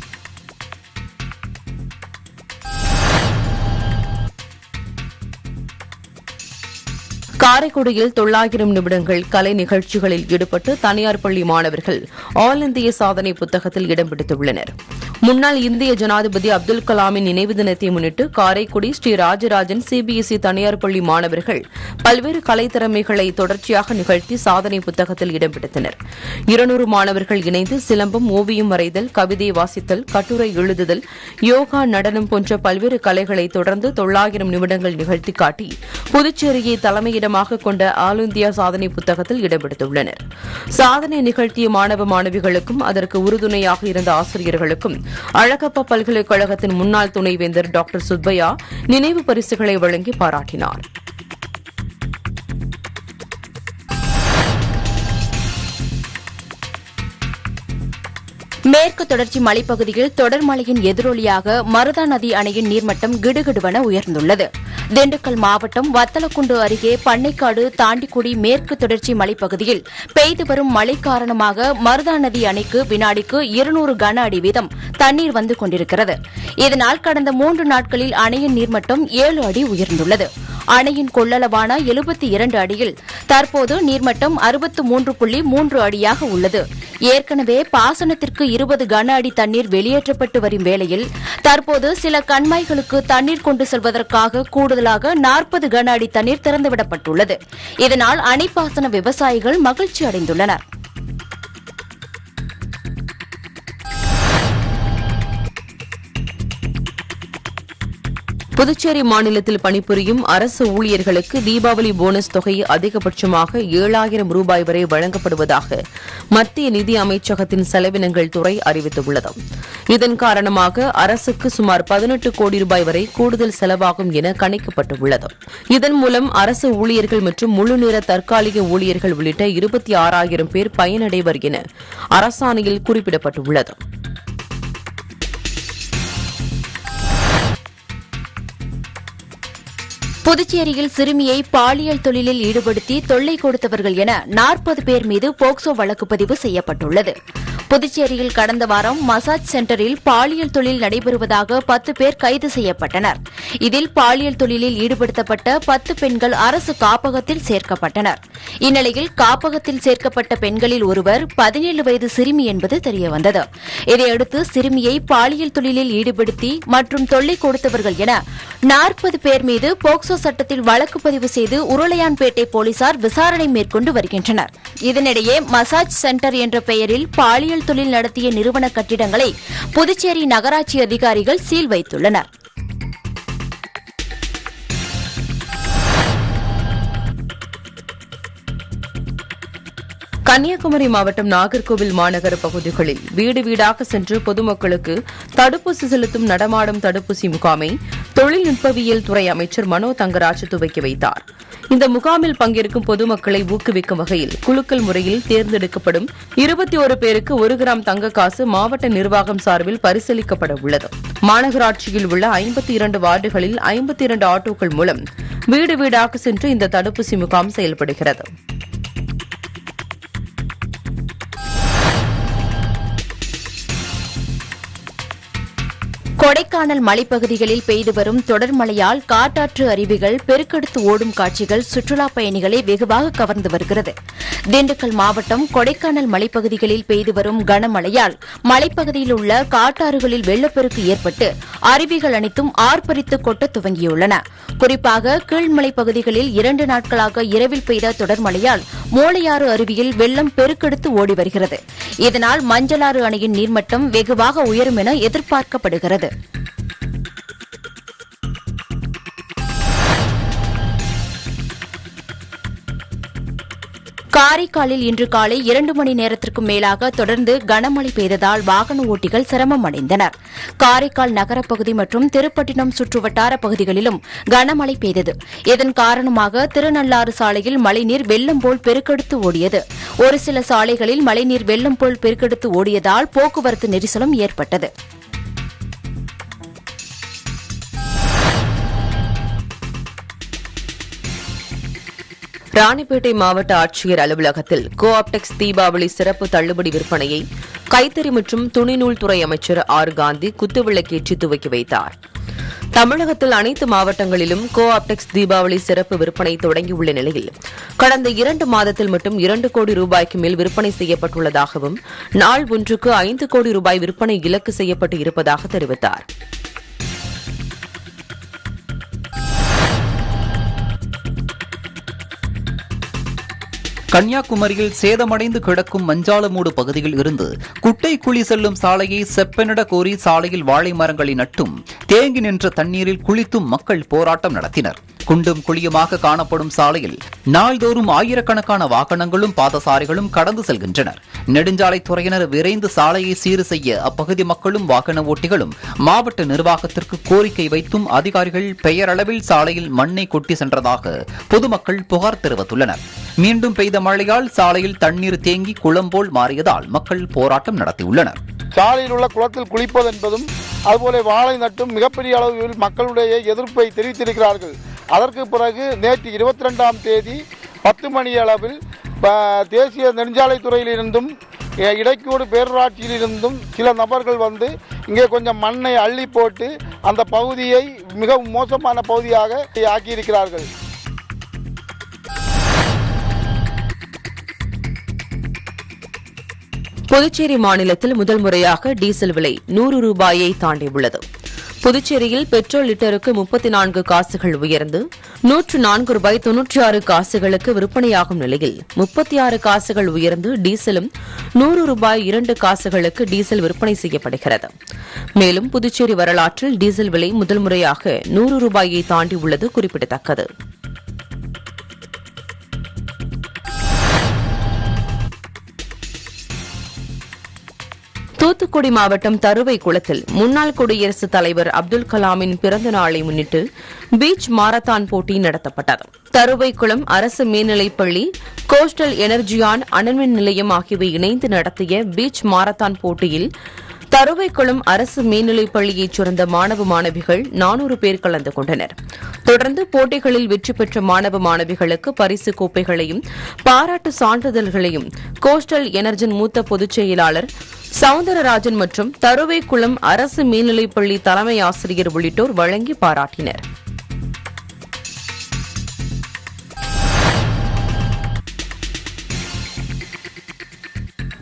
காரைக்குடியில் தொள்ளாயிரம் நிமிடங்கள் கலை நிகழ்ச்சிகளில் ஈடுபட்டு தனியார் பள்ளி மாணவர்கள் ஆல் இந்திய சாதனை புத்தகத்தில் இடம் பிடித்துள்ளனர் முன்னாள் இந்திய ஜனாதிபதி அப்துல் கலாமின் நினைவு தினத்தை முன்னிட்டு காரைக்குடி ஸ்ரீ ராஜராஜன் சிபிஎஸ்இ தனியார் பள்ளி மாணவர்கள் பல்வேறு கலைத்திறமைகளை தொடர்ச்சியாக நிகழ்த்தி சாதனை புத்தகத்தில் இடம் பிடித்தனர் இருநூறு மாணவர்கள் இணைந்து சிலம்பம் ஓவியம் வரைதல் கவிதை வாசித்தல் கட்டுரை எழுதுதல் யோகா நடனம் போன்ற பல்வேறு கலைகளை தொடர்ந்து தொள்ளாயிரம் நிமிடங்கள் நிகழ்த்தி காட்டி புதுச்சேரியை தலைமையிடமாக கொண்ட ஆல் இந்தியா சாதனை புத்தகத்தில் இடம் பிடித்துள்ளனர் சாதனை நிகழ்த்திய மாணவ மாணவிகளுக்கும் அதற்கு உறுதுணையாக இருந்த ஆசிரியர்களுக்கும் அழகப்பா பல்கலைக்கழகத்தின் முன்னாள் துணைவேந்தர் டாக்டர் சுப்பையா நினைவு பரிசுகளை வழங்கி பாராட்டினார் மேற்கு தொடர்ச்சி மலைப்பகுதியில் தொடர் மழையின் எதிரொலியாக மருதா நதி அணையின் நீர்மட்டம் கிடுகிடுவென உயர்ந்துள்ளது திண்டுக்கல் மாவட்டம் வத்தலக்குண்டு அருகே பண்ணைக்காடு தாண்டிக்குடி மேற்கு தொடர்ச்சி மலைப்பகுதியில் பெய்து வரும் மழை காரணமாக மருதா நதி அணைக்கு வினாடிக்கு இருநூறு கன அடி வீதம் தண்ணீர் வந்து கொண்டிருக்கிறது இதனால் கடந்த மூன்று நாட்களில் அணையின் நீர்மட்டம் ஏழு அடி உயர்ந்துள்ளது அணையின் கொள்ளளவான எழுபத்தி இரண்டு அடியில் தற்போது நீர்மட்டம் அறுபத்து மூன்று புள்ளி மூன்று அடியாக உள்ளது ஏற்கனவே பாசனத்திற்கு இருபது கன அடி தண்ணீர் வெளியேற்றப்பட்டு வரும் வேளையில் தற்போது சில கண்மாய்களுக்கு தண்ணீர் கொண்டு செல்வதற்காக கூடுதலாக நாற்பது கன அடி தண்ணீர் திறந்துவிடப்பட்டுள்ளது இதனால் அணைப்பாசன விவசாயிகள் மகிழ்ச்சி அடைந்துள்ளனர் புதுச்சேரி மாநிலத்தில் பணிபுரியும் அரசு ஊழியர்களுக்கு தீபாவளி போனஸ் தொகை அதிகபட்சமாக ஏழாயிரம் ரூபாய் வரை வழங்கப்படுவதாக மத்திய நிதி அமைச்சகத்தின் செலவினங்கள் துறை அறிவித்துள்ளது இதன் காரணமாக அரசுக்கு சுமார் பதினெட்டு கோடி ரூபாய் வரை கூடுதல் செலவாகும் என கணிக்கப்பட்டுள்ளது இதன் மூலம் அரசு ஊழியர்கள் மற்றும் முழுநேர தற்காலிக ஊழியர்கள் உள்ளிட்ட இருபத்தி ஆறாயிரம் பேர் பயனடைவர் என அரசாணையில் குறிப்பிடப்பட்டுள்ளது புதுச்சேரியில் சிறுமியை பாலியல் தொழிலில் ஈடுபடுத்தி தொல்லை கொடுத்தவர்கள் என நாற்பது பேர் மீது போக்சோ வழக்கு பதிவு செய்யப்பட்டுள்ளது புதுச்சேரியில் கடந்த வாரம் மசாஜ் சென்டரில் பாலியல் தொழில் நடைபெறுவதாக பத்து பேர் கைது செய்யப்பட்டனர் இதில் பாலியல் தொழிலில் ஈடுபடுத்தப்பட்ட பத்து பெண்கள் அரசு காப்பகத்தில் சேர்க்கப்பட்டனர் இந்நிலையில் காப்பகத்தில் சேர்க்கப்பட்ட பெண்களில் ஒருவர் பதினேழு வயது சிறுமி என்பது தெரியவந்தது இதையடுத்து சிறுமியை பாலியல் தொழிலில் ஈடுபடுத்தி மற்றும் தொல்லை கொடுத்தவர்கள் என நாற்பது பேர் மீது போக்சோ சட்டத்தில் வழக்கு பதிவு செய்து உருளையான்பேட்டை போலீசார் விசாரணை மேற்கொண்டு வருகின்றனர் இதனிடையே மசாஜ் சென்டர் என்ற பெயரில் பாலியல் தொழில் நடத்திய நிறுவன கட்டிடங்களை புதுச்சேரி நகராட்சி அதிகாரிகள் சீல் வைத்துள்ளனர் கன்னியாகுமரி மாவட்டம் நாகர்கோவில் மாநகர பகுதிகளில் வீடு வீடாக சென்று பொதுமக்களுக்கு தடுப்பூசி செலுத்தும் நடமாடும் தடுப்பூசி முகாமை தொழில்நுட்பவியல் துறை அமைச்சர் மனோ தங்கராஜ் துவக்கி வைத்தார் இந்த முகாமில் பங்கேற்கும் பொதுமக்களை ஊக்குவிக்கும் வகையில் குலுக்கல் முறையில் தேர்ந்தெடுக்கப்படும் இருபத்தி ஒரு பேருக்கு ஒரு கிராம் தங்க காசு மாவட்ட நிர்வாகம் சார்பில் பரிசீலிக்கப்பட உள்ளது மாநகராட்சியில் உள்ள ஐம்பத்தி இரண்டு வார்டுகளில் ஐம்பத்தி இரண்டு ஆட்டோக்கள் மூலம் வீடு வீடாக சென்று இந்த தடுப்பூசி முகாம் செயல்படுகிறது கொடைக்கானல் மலைப்பகுதிகளில் பெய்து வரும் தொடர் மழையால் காட்டாற்று அருவிகள் பெருக்கெடுத்து ஓடும் காட்சிகள் சுற்றுலாப் பயணிகளை வெகுவாக கவர்ந்து வருகிறது திண்டுக்கல் மாவட்டம் கொடைக்கானல் மலைப்பகுதிகளில் பெய்து வரும் கனமழையால் மலைப்பகுதியில் உள்ள காட்டாறுகளில் வெள்ளப்பெருக்கு ஏற்பட்டு அருவிகள் அனைத்தும் ஆர்ப்பரித்து கொட்ட துவங்கியுள்ளன குறிப்பாக கீழ்மலை பகுதிகளில் இரண்டு நாட்களாக இரவில் பெய்த தொடர் மழையால் மோளையாறு அருவியில் வெள்ளம் பெருக்கெடுத்து ஓடி வருகிறது இதனால் மஞ்சளாறு அணையின் நீர்மட்டம் வெகுவாக உயரும் என எதிர்பார்க்கப்படுகிறது காரைக்காலில் இன்று காலை இரண்டு மணி நேரத்திற்கும் மேலாக தொடர்ந்து கனமழை பெய்ததால் வாகன ஓட்டிகள் சிரமம் அடைந்தனர் காரைக்கால் நகரப்பகுதி மற்றும் திருப்பட்டினம் சுற்றுவட்டார பகுதிகளிலும் கனமழை பெய்தது இதன் காரணமாக திருநள்ளாறு சாலையில் மழைநீர் வெள்ளம் போல் பெருக்கெடுத்து ஓடியது ஒரு சில சாலைகளில் மழைநீர் வெள்ளம் போல் பெருக்கெடுத்து ஓடியதால் போக்குவரத்து நெரிசலும் ஏற்பட்டது ராணிப்பேட்டை மாவட்ட ஆட்சியர் அலுவலகத்தில் கோ ஆப்டெக்ஸ் தீபாவளி சிறப்பு தள்ளுபடி விற்பனையை கைத்தறி மற்றும் துணிநூல் துறை அமைச்சர் ஆர் காந்தி குத்துவிளக்கேற்றி துவக்கி வைத்தார் தமிழகத்தில் அனைத்து மாவட்டங்களிலும் கோ ஆப்டெக்ஸ் தீபாவளி சிறப்பு விற்பனை தொடங்கியுள்ள நிலையில் கடந்த இரண்டு மாதத்தில் மட்டும் இரண்டு கோடி ரூபாய்க்கு மேல் விற்பனை செய்யப்பட்டுள்ளதாகவும் நாள் ஒன்றுக்கு ஐந்து கோடி ரூபாய் விற்பனை இலக்கு செய்யப்பட்டு இருப்பதாக தெரிவித்தார் கன்னியாகுமரியில் சேதமடைந்து கிடக்கும் மஞ்சாலமூடு பகுதியில் இருந்து குட்டை குழி செல்லும் சாலையை செப்பனிட கோரி சாலையில் வாழை மரங்களை நட்டும் தேங்கி நின்ற தண்ணீரில் குளித்தும் மக்கள் போராட்டம் நடத்தினர் குண்டும் குழியுமாக காணப்படும் சாலையில் நாள்தோறும் ஆயிரக்கணக்கான வாகனங்களும் பாதசாரிகளும் கடந்து செல்கின்றனர் நெடுஞ்சாலைத்துறையினர் விரைந்து சாலையை சீர் செய்ய அப்பகுதி மக்களும் வாகன ஓட்டிகளும் மாவட்ட நிர்வாகத்திற்கு கோரிக்கை வைத்தும் அதிகாரிகள் பெயரளவில் சாலையில் மண்ணை கொட்டி சென்றதாக பொதுமக்கள் புகார் தெரிவித்துள்ளனர் மீண்டும் பெய்த மழையால் சாலையில் தண்ணீர் தேங்கி குளம் போல் மாறியதால் மக்கள் போராட்டம் நடத்தியுள்ளனர் சாலையில் உள்ள குளத்தில் குளிப்பது என்பதும் அதுபோல வாழை நட்டும் மிகப்பெரிய அளவில் மக்களுடைய எதிர்ப்பை தெரிவித்திருக்கிறார்கள் அதற்கு பிறகு நேற்று இருபத்தி ரெண்டாம் தேதி பத்து மணி அளவில் ப- தேசிய நெடுஞ்சாலைத்துறையிலிருந்தும் எ- இடைக்கூடு பேரூராட்சியிலிருந்தும் சில நபர்கள் வந்து இங்கே கொஞ்சம் மண்ணை அள்ளி போட்டு அந்த பகுதியை மிகவும் மோசமான பகுதியாக ஆக்கியிருக்கிறார்கள் புதுச்சேரி மாநிலத்தில் முதல் முறையாக டீசல் விலை நூறு ரூபாயை தாண்டியுள்ளது புதுச்சேரியில் பெட்ரோல் லிட்டருக்கு முப்பத்தி நான்கு காசுகள் உயர்ந்து நூற்று நான்கு ரூபாய் தொன்னூற்றி ஆறு காசுகளுக்கு விற்பனையாகும் நிலையில் முப்பத்தி ஆறு காசுகள் உயர்ந்து டீசலும் நூறு ரூபாய் இரண்டு காசுகளுக்கு டீசல் விற்பனை செய்யப்படுகிறது மேலும் புதுச்சேரி வரலாற்றில் டீசல் விலை முதல் முறையாக நூறு ரூபாயை தாண்டியுள்ளது குறிப்பிடத்தக்கது தூத்துக்குடி மாவட்டம் தருவை குளத்தில் முன்னாள் குடியரசுத் தலைவர் அப்துல் கலாமின் பிறந்த நாளை முன்னிட்டு பீச் மாரத்தான் போட்டி நடத்தப்பட்டது தருவைக்குளம் அரசு மேல்நிலைப்பள்ளி கோஸ்டல் எனர்ஜியான் அனல்மின் நிலையம் ஆகியவை இணைந்து நடத்திய பீச் மாரத்தான் போட்டியில் தருவைக்குளம் அரசு மேல்நிலைப் பள்ளியைச் சேர்ந்த மாணவ மாணவிகள் நானூறு பேர் கலந்து கொண்டனர் தொடர்ந்து போட்டிகளில் வெற்றி பெற்ற மாணவ மாணவிகளுக்கு பரிசு கோப்பைகளையும் பாராட்டு சான்றிதழ்களையும் கோஸ்டல் எனர்ஜன் மூத்த பொதுச் செயலாளர் சவுந்தரராஜன் மற்றும் தருவைக்குளம் அரசு மேல்நிலைப்பள்ளி தலைமை ஆசிரியர் உள்ளிட்டோர் வழங்கி பாராட்டினர்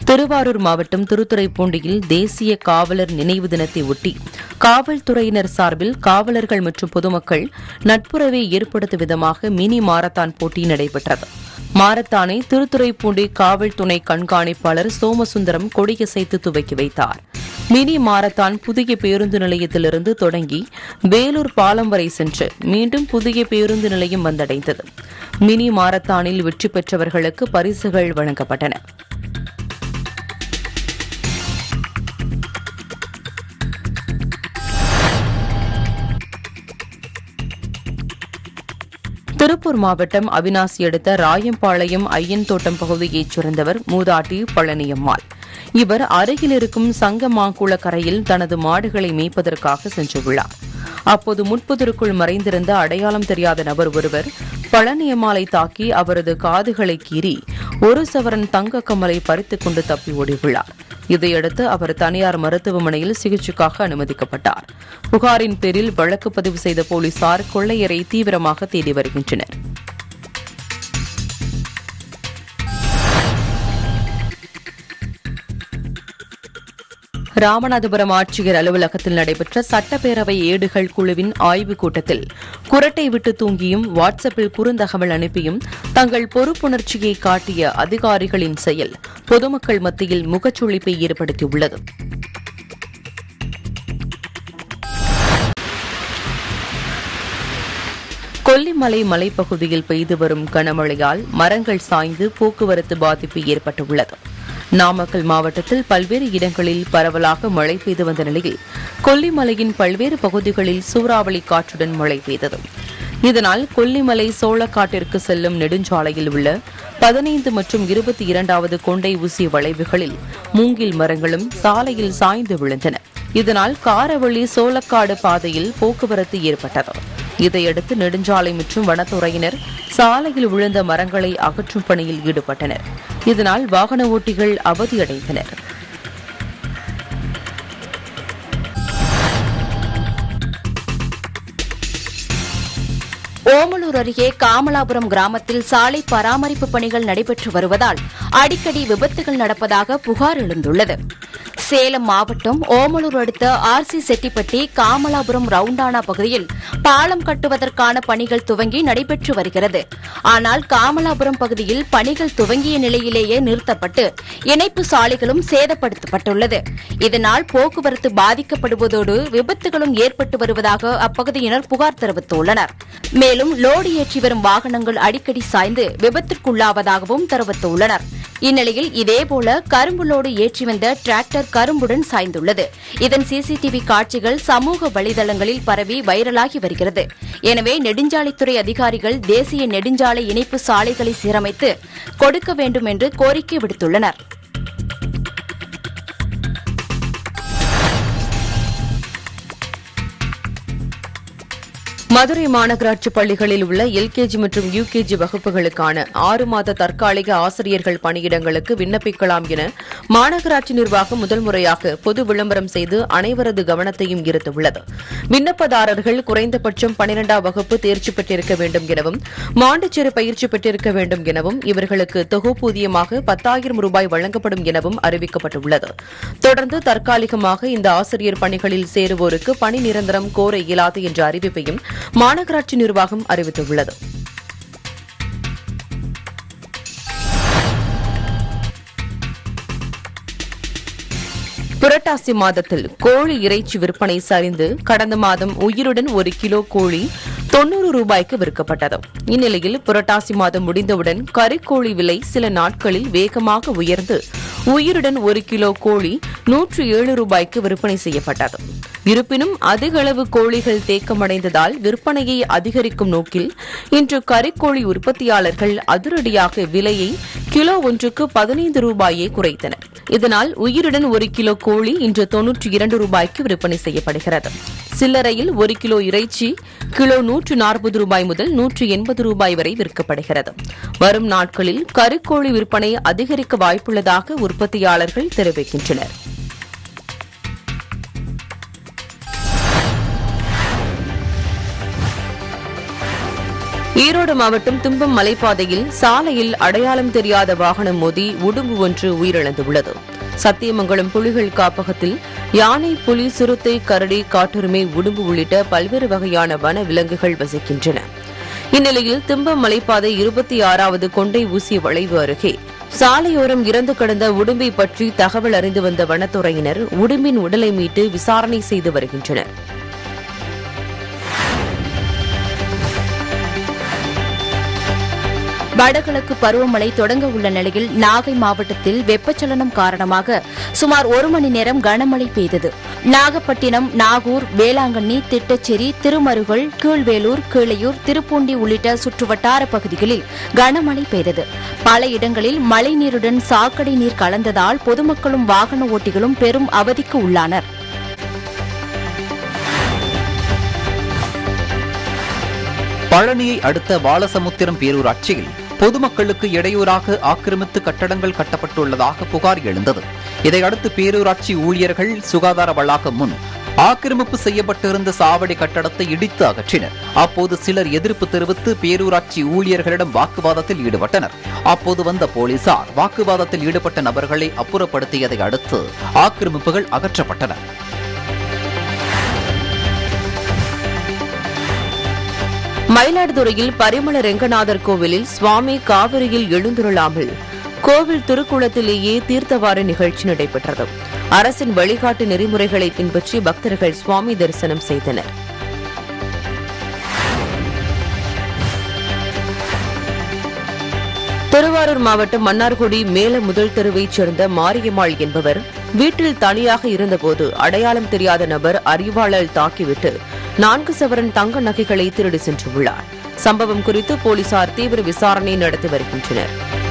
திருவாரூர் மாவட்டம் திருத்துறைப்பூண்டியில் தேசிய காவலர் நினைவு தினத்தை ஒட்டி காவல்துறையினர் சார்பில் காவலர்கள் மற்றும் பொதுமக்கள் நட்புறவை ஏற்படுத்தும் விதமாக மினி மாரத்தான் போட்டி நடைபெற்றது மாரத்தானை திருத்துறைப்பூண்டி காவல் துணை கண்காணிப்பாளர் சோமசுந்தரம் கொடியசைத்து துவக்கி வைத்தார் மினி மாரத்தான் புதிய பேருந்து நிலையத்திலிருந்து தொடங்கி வேலூர் பாலம் வரை சென்று மீண்டும் புதிய பேருந்து நிலையம் வந்தடைந்தது மினி மாரத்தானில் வெற்றி பெற்றவர்களுக்கு பரிசுகள் வழங்கப்பட்டன திருப்பூர் மாவட்டம் அவினாசி அடுத்த ராயம்பாளையம் ஐயன் தோட்டம் பகுதியைச் சேர்ந்தவர் மூதாட்டி பழனியம்மாள் இவர் அருகில் இருக்கும் சங்கமாங்குள கரையில் தனது மாடுகளை மேய்ப்பதற்காக சென்றுள்ளார் அப்போது முட்புதருக்குள் மறைந்திருந்த அடையாளம் தெரியாத நபர் ஒருவர் பழனியம்மாளை தாக்கி அவரது காதுகளை கீறி ஒரு சவரன் தங்க கம்மலை பறித்துக் கொண்டு தப்பி ஓடியுள்ளார் இதையடுத்து அவர் தனியார் மருத்துவமனையில் சிகிச்சைக்காக அனுமதிக்கப்பட்டார் புகாரின் பேரில் வழக்கு பதிவு செய்த போலீசார் கொள்ளையரை தீவிரமாக தேடி வருகின்றனர் ராமநாதபுரம் ஆட்சியர் அலுவலகத்தில் நடைபெற்ற சட்டப்பேரவை ஏடுகள் குழுவின் ஆய்வுக் கூட்டத்தில் குரட்டை விட்டு தூங்கியும் வாட்ஸ்அப்பில் குறுந்தகவல் அனுப்பியும் தங்கள் பொறுப்புணர்ச்சியை காட்டிய அதிகாரிகளின் செயல் பொதுமக்கள் மத்தியில் முகச்சுளிப்பை ஏற்படுத்தியுள்ளது கொல்லிமலை மலைப்பகுதியில் பெய்து வரும் கனமழையால் மரங்கள் சாய்ந்து போக்குவரத்து பாதிப்பு ஏற்பட்டுள்ளது நாமக்கல் மாவட்டத்தில் பல்வேறு இடங்களில் பரவலாக மழை பெய்து வந்த நிலையில் கொல்லிமலையின் பல்வேறு பகுதிகளில் சூறாவளி காற்றுடன் மழை பெய்தது இதனால் கொல்லிமலை சோளக்காட்டிற்கு செல்லும் நெடுஞ்சாலையில் உள்ள பதினைந்து மற்றும் இருபத்தி இரண்டாவது கொண்டை ஊசி வளைவுகளில் மூங்கில் மரங்களும் சாலையில் சாய்ந்து விழுந்தன இதனால் காரவழி சோளக்காடு பாதையில் போக்குவரத்து ஏற்பட்டது இதையடுத்து நெடுஞ்சாலை மற்றும் வனத்துறையினர் சாலையில் விழுந்த மரங்களை அகற்றும் பணியில் ஈடுபட்டனர் இதனால் வாகன ஓட்டிகள் அவதியடைந்தனர் ஓமலூர் அருகே காமலாபுரம் கிராமத்தில் சாலை பராமரிப்பு பணிகள் நடைபெற்று வருவதால் அடிக்கடி விபத்துகள் நடப்பதாக புகார் எழுந்துள்ளது சேலம் மாவட்டம் ஓமலூர் அடுத்த ஆர்சி செட்டிப்பட்டி காமலாபுரம் ரவுண்டானா பகுதியில் பாலம் கட்டுவதற்கான பணிகள் துவங்கி நடைபெற்று வருகிறது ஆனால் காமலாபுரம் பகுதியில் பணிகள் துவங்கிய நிலையிலேயே நிறுத்தப்பட்டு இணைப்பு சாலைகளும் சேதப்படுத்தப்பட்டுள்ளது இதனால் போக்குவரத்து பாதிக்கப்படுவதோடு விபத்துகளும் ஏற்பட்டு வருவதாக அப்பகுதியினர் புகார் தெரிவித்துள்ளனர் மேலும் லோடு ஏற்றி வரும் வாகனங்கள் அடிக்கடி சாய்ந்து விபத்திற்குள்ளாவதாகவும் தெரிவித்துள்ளனர் இந்நிலையில் இதேபோல கரும்பு லோடு ஏற்றி வந்த டிராக்டர் கரும்புடன் சாய்ந்துள்ளது இதன் சிசிடிவி காட்சிகள் சமூக வலைதளங்களில் பரவி வைரலாகி வருகிறது எனவே நெடுஞ்சாலைத்துறை அதிகாரிகள் தேசிய நெடுஞ்சாலை இணைப்பு சாலைகளை சீரமைத்து கொடுக்க வேண்டும் என்று கோரிக்கை விடுத்துள்ளனர் மதுரை மாநகராட்சி பள்ளிகளில் உள்ள எல்கேஜி மற்றும் யுகேஜி வகுப்புகளுக்கான ஆறு மாத தற்காலிக ஆசிரியர்கள் பணியிடங்களுக்கு விண்ணப்பிக்கலாம் என மாநகராட்சி நிர்வாகம் முதல் முறையாக பொது விளம்பரம் செய்து அனைவரது கவனத்தையும் ஈர்த்துள்ளது விண்ணப்பதாரர்கள் குறைந்தபட்சம் பனிரெண்டாம் வகுப்பு தேர்ச்சி பெற்றிருக்க வேண்டும் எனவும் மாண்டுச்சேரி பயிற்சி பெற்றிருக்க வேண்டும் எனவும் இவர்களுக்கு தொகுப்பூதியமாக பத்தாயிரம் ரூபாய் வழங்கப்படும் எனவும் அறிவிக்கப்பட்டுள்ளது தொடர்ந்து தற்காலிகமாக இந்த ஆசிரியர் பணிகளில் சேருவோருக்கு பணி நிரந்தரம் கோர இயலாது என்ற அறிவிப்பையும் மாநகராட்சி நிர்வாகம் அறிவித்துள்ளது புரட்டாசி மாதத்தில் கோழி இறைச்சி விற்பனை சரிந்து கடந்த மாதம் உயிருடன் ஒரு கிலோ கோழி தொன்னூறு ரூபாய்க்கு விற்கப்பட்டது இந்நிலையில் புரட்டாசி மாதம் முடிந்தவுடன் கறிக்கோழி விலை சில நாட்களில் வேகமாக உயர்ந்து உயிருடன் ஒரு கிலோ கோழி நூற்று ஏழு ரூபாய்க்கு விற்பனை செய்யப்பட்டது இருப்பினும் அதிக அளவு கோழிகள் தேக்கமடைந்ததால் விற்பனையை அதிகரிக்கும் நோக்கில் இன்று கறிக்கோழி உற்பத்தியாளர்கள் அதிரடியாக விலையை கிலோ ஒன்றுக்கு பதினைந்து ரூபாயை குறைத்தனர் இதனால் உயிருடன் ஒரு கிலோ கோழி இன்று தொன்னூற்றி இரண்டு ரூபாய்க்கு விற்பனை செய்யப்படுகிறது சில்லறையில் ஒரு கிலோ இறைச்சி கிலோ நூற்று நாற்பது ரூபாய் முதல் நூற்று எண்பது ரூபாய் வரை விற்கப்படுகிறது வரும் நாட்களில் கறிக்கோழி விற்பனை அதிகரிக்க வாய்ப்புள்ளதாக உற்பத்தியாளர்கள் தெரிவிக்கின்றனர் ஈரோடு மாவட்டம் தும்பம் மலைப்பாதையில் சாலையில் அடையாளம் தெரியாத வாகனம் மோதி உடும்பு ஒன்று உயிரிழந்துள்ளது சத்தியமங்கலம் புலிகள் காப்பகத்தில் யானை புலி சிறுத்தை கரடி காட்டெருமை உடும்பு உள்ளிட்ட பல்வேறு வகையான வன விலங்குகள் வசிக்கின்றன இந்நிலையில் திம்பம் மலைப்பாதை இருபத்தி ஆறாவது கொண்டை ஊசி வளைவு அருகே சாலையோரம் இறந்து கிடந்த உடும்பை பற்றி தகவல் அறிந்து வந்த வனத்துறையினர் உடும்பின் உடலை மீட்டு விசாரணை செய்து வருகின்றனர் வடகிழக்கு பருவமழை தொடங்க உள்ள நிலையில் நாகை மாவட்டத்தில் வெப்பச்சலனம் காரணமாக சுமார் ஒரு மணி நேரம் கனமழை பெய்தது நாகப்பட்டினம் நாகூர் வேளாங்கண்ணி திட்டச்சேரி திருமருகல் கீழ்வேலூர் கீழையூர் திருப்பூண்டி உள்ளிட்ட சுற்றுவட்டார பகுதிகளில் கனமழை பெய்தது பல இடங்களில் மழைநீருடன் சாக்கடை நீர் கலந்ததால் பொதுமக்களும் வாகன ஓட்டிகளும் பெரும் அவதிக்கு உள்ளானர் பழனியை அடுத்த பாலசமுத்திரம் பேரூராட்சியில் பொதுமக்களுக்கு இடையூறாக ஆக்கிரமித்து கட்டடங்கள் கட்டப்பட்டுள்ளதாக புகார் எழுந்தது இதையடுத்து பேரூராட்சி ஊழியர்கள் சுகாதார வளாகம் முன் ஆக்கிரமிப்பு செய்யப்பட்டிருந்த சாவடி கட்டடத்தை இடித்து அகற்றினர் அப்போது சிலர் எதிர்ப்பு தெரிவித்து பேரூராட்சி ஊழியர்களிடம் வாக்குவாதத்தில் ஈடுபட்டனர் அப்போது வந்த போலீசார் வாக்குவாதத்தில் ஈடுபட்ட நபர்களை அப்புறப்படுத்தியதை அடுத்து ஆக்கிரமிப்புகள் அகற்றப்பட்டன மயிலாடுதுறையில் பரிமள ரெங்கநாதர் கோவிலில் சுவாமி காவிரியில் எழுந்துருளாமல் கோவில் திருக்குளத்திலேயே தீர்த்தவார நிகழ்ச்சி நடைபெற்றது அரசின் வழிகாட்டு நெறிமுறைகளை பின்பற்றி பக்தர்கள் சுவாமி தரிசனம் செய்தனர் திருவாரூர் மாவட்டம் மன்னார்குடி மேல முதல் தெருவைச் சேர்ந்த மாரியம்மாள் என்பவர் வீட்டில் தனியாக இருந்தபோது அடையாளம் தெரியாத நபர் அறிவாளால் தாக்கிவிட்டு நான்கு சவரன் தங்க நகைகளை திருடி சென்றுள்ளார் சம்பவம் குறித்து போலீசார் தீவிர விசாரணை நடத்தி வருகின்றனர்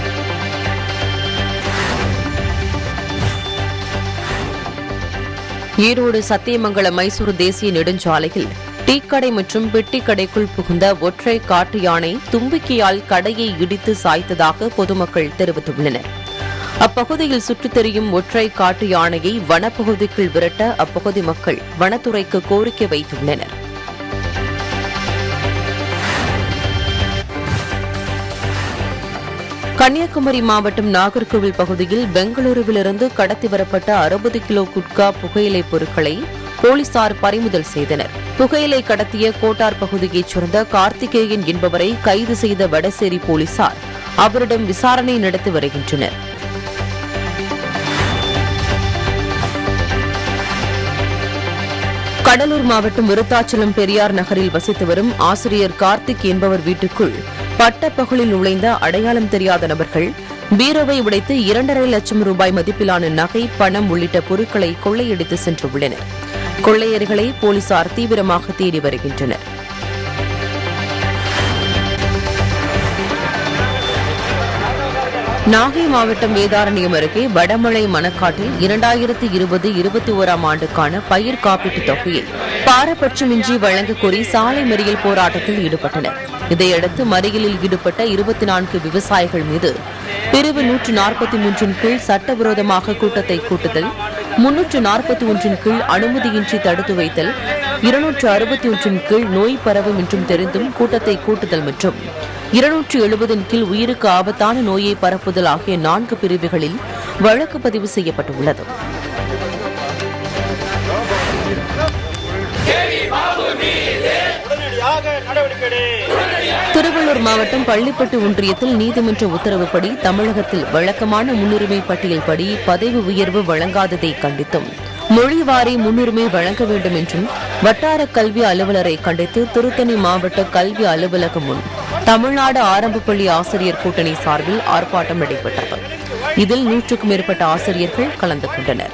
ஈரோடு சத்தியமங்கலம் மைசூர் தேசிய நெடுஞ்சாலையில் டீக்கடை மற்றும் பெட்டி கடைக்குள் புகுந்த ஒற்றை காட்டு யானை தும்பிக்கையால் கடையை இடித்து சாய்த்ததாக பொதுமக்கள் தெரிவித்துள்ளனர் அப்பகுதியில் சுற்றித் திரியும் ஒற்றை காட்டு யானையை வனப்பகுதிக்குள் விரட்ட அப்பகுதி மக்கள் வனத்துறைக்கு கோரிக்கை வைத்துள்ளனர் கன்னியாகுமரி மாவட்டம் நாகர்கோவில் பகுதியில் பெங்களூருவிலிருந்து கடத்தி வரப்பட்ட அறுபது கிலோ குட்கா புகையிலை பொருட்களை போலீசார் பறிமுதல் செய்தனர் புகையிலை கடத்திய கோட்டார் பகுதியைச் சேர்ந்த கார்த்திகேயன் என்பவரை கைது செய்த வடசேரி போலீசார் அவரிடம் விசாரணை நடத்தி வருகின்றனர் கடலூர் மாவட்டம் விருத்தாச்சலம் பெரியார் நகரில் வசித்து வரும் ஆசிரியர் கார்த்திக் என்பவர் வீட்டுக்குள் பட்டப்பகலில் நுழைந்த அடையாளம் தெரியாத நபர்கள் பீரோவை உடைத்து இரண்டரை லட்சம் ரூபாய் மதிப்பிலான நகை பணம் உள்ளிட்ட பொருட்களை கொள்ளையடித்து சென்றுள்ளனர் கொள்ளையர்களை போலீசார் தீவிரமாக தேடி வருகின்றனர் நாகை மாவட்டம் வேதாரண்யம் அருகே வடமலை மணக்காட்டில் இரண்டாயிரத்தி இருபது இருபத்தி ஓராம் ஆண்டுக்கான பயிர் காப்பீட்டுத் தொகையை பாரபட்சமின்றி வழங்கக் கோரி சாலை மறியல் போராட்டத்தில் ஈடுபட்டனர் இதையடுத்து மறியலில் ஈடுபட்ட இருபத்தி நான்கு விவசாயிகள் மீது பிரிவு நூற்று நாற்பத்தி மூன்றின் கீழ் சட்டவிரோதமாக கூட்டத்தை கூட்டுதல் முன்னூற்று நாற்பத்தி ஒன்றின் கீழ் அனுமதியின்றி தடுத்து வைத்தல் இருநூற்று அறுபத்தி ஒன்றின் கீழ் நோய் பரவும் என்றும் தெரிந்தும் கூட்டத்தை கூட்டுதல் மற்றும் இருநூற்று எழுபதின் கீழ் உயிருக்கு ஆபத்தான நோயை பரப்புதல் ஆகிய நான்கு பிரிவுகளில் வழக்கு பதிவு செய்யப்பட்டுள்ளது திருவள்ளூர் மாவட்டம் பள்ளிப்பட்டு ஒன்றியத்தில் நீதிமன்ற உத்தரவுப்படி தமிழகத்தில் வழக்கமான முன்னுரிமை பட்டியல் படி பதவி உயர்வு வழங்காததை கண்டித்தும் மொழிவாரி முன்னுரிமை வழங்க வேண்டும் என்றும் வட்டார கல்வி அலுவலரை கண்டித்து திருத்தணி மாவட்ட கல்வி அலுவலகம் முன் தமிழ்நாடு ஆரம்ப பள்ளி ஆசிரியர் கூட்டணி சார்பில் ஆர்ப்பாட்டம் நடைபெற்றது இதில் நூற்றுக்கும் மேற்பட்ட ஆசிரியர்கள் கலந்து கொண்டனர்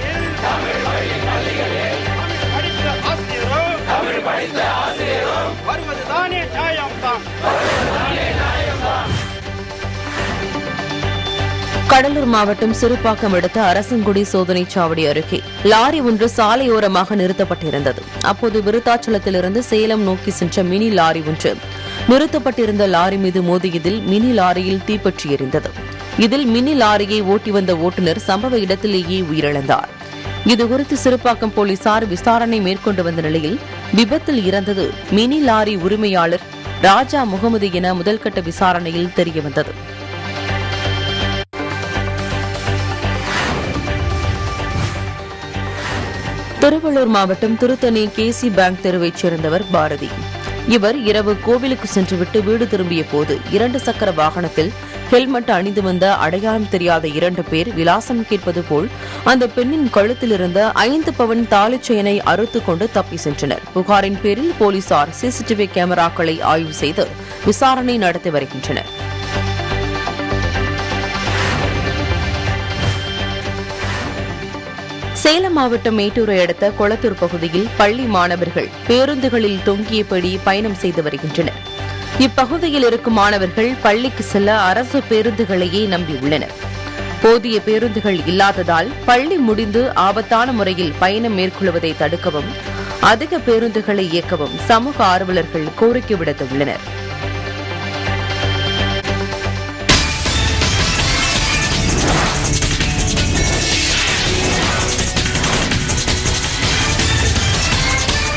கடலூர் மாவட்டம் சிறுபாக்கம் அடுத்த அரசங்குடி சோதனைச் சாவடி அருகே லாரி ஒன்று சாலையோரமாக நிறுத்தப்பட்டிருந்தது அப்போது விருத்தாச்சலத்திலிருந்து சேலம் நோக்கி சென்ற மினி லாரி ஒன்று நிறுத்தப்பட்டிருந்த லாரி மீது மோதியதில் மினி லாரியில் தீப்பற்றி எரிந்தது இதில் மினி லாரியை ஓட்டி வந்த ஓட்டுநர் சம்பவ இடத்திலேயே உயிரிழந்தார் இதுகுறித்து சிறுபாக்கம் போலீசார் விசாரணை மேற்கொண்டு வந்த நிலையில் விபத்தில் இறந்தது மினி லாரி உரிமையாளர் ராஜா முகமது என முதல்கட்ட விசாரணையில் தெரியவந்தது திருவள்ளூர் மாவட்டம் திருத்தணி கேசி பேங்க் தெருவைச் சேர்ந்தவர் பாரதி இவர் இரவு கோவிலுக்கு சென்றுவிட்டு வீடு திரும்பிய போது இரண்டு சக்கர வாகனத்தில் ஹெல்மெட் அணிந்து வந்த அடையாளம் தெரியாத இரண்டு பேர் விலாசம் கேட்பது போல் அந்த பெண்ணின் கழுத்தில் இருந்த ஐந்து பவன் தாலிச் செயினை அறுத்துக் கொண்டு தப்பி சென்றனர் புகாரின் பேரில் போலீசார் சிசிடிவி கேமராக்களை ஆய்வு செய்து விசாரணை நடத்தி வருகின்றனர் சேலம் மாவட்டம் மேட்டூரை அடுத்த கொளத்தூர் பகுதியில் பள்ளி மாணவர்கள் பேருந்துகளில் தொங்கியபடி பயணம் செய்து வருகின்றனர் இப்பகுதியில் இருக்கும் மாணவர்கள் பள்ளிக்கு செல்ல அரசு பேருந்துகளையே நம்பியுள்ளனர் போதிய பேருந்துகள் இல்லாததால் பள்ளி முடிந்து ஆபத்தான முறையில் பயணம் மேற்கொள்வதை தடுக்கவும் அதிக பேருந்துகளை இயக்கவும் சமூக ஆர்வலர்கள் கோரிக்கை விடுத்துள்ளனர்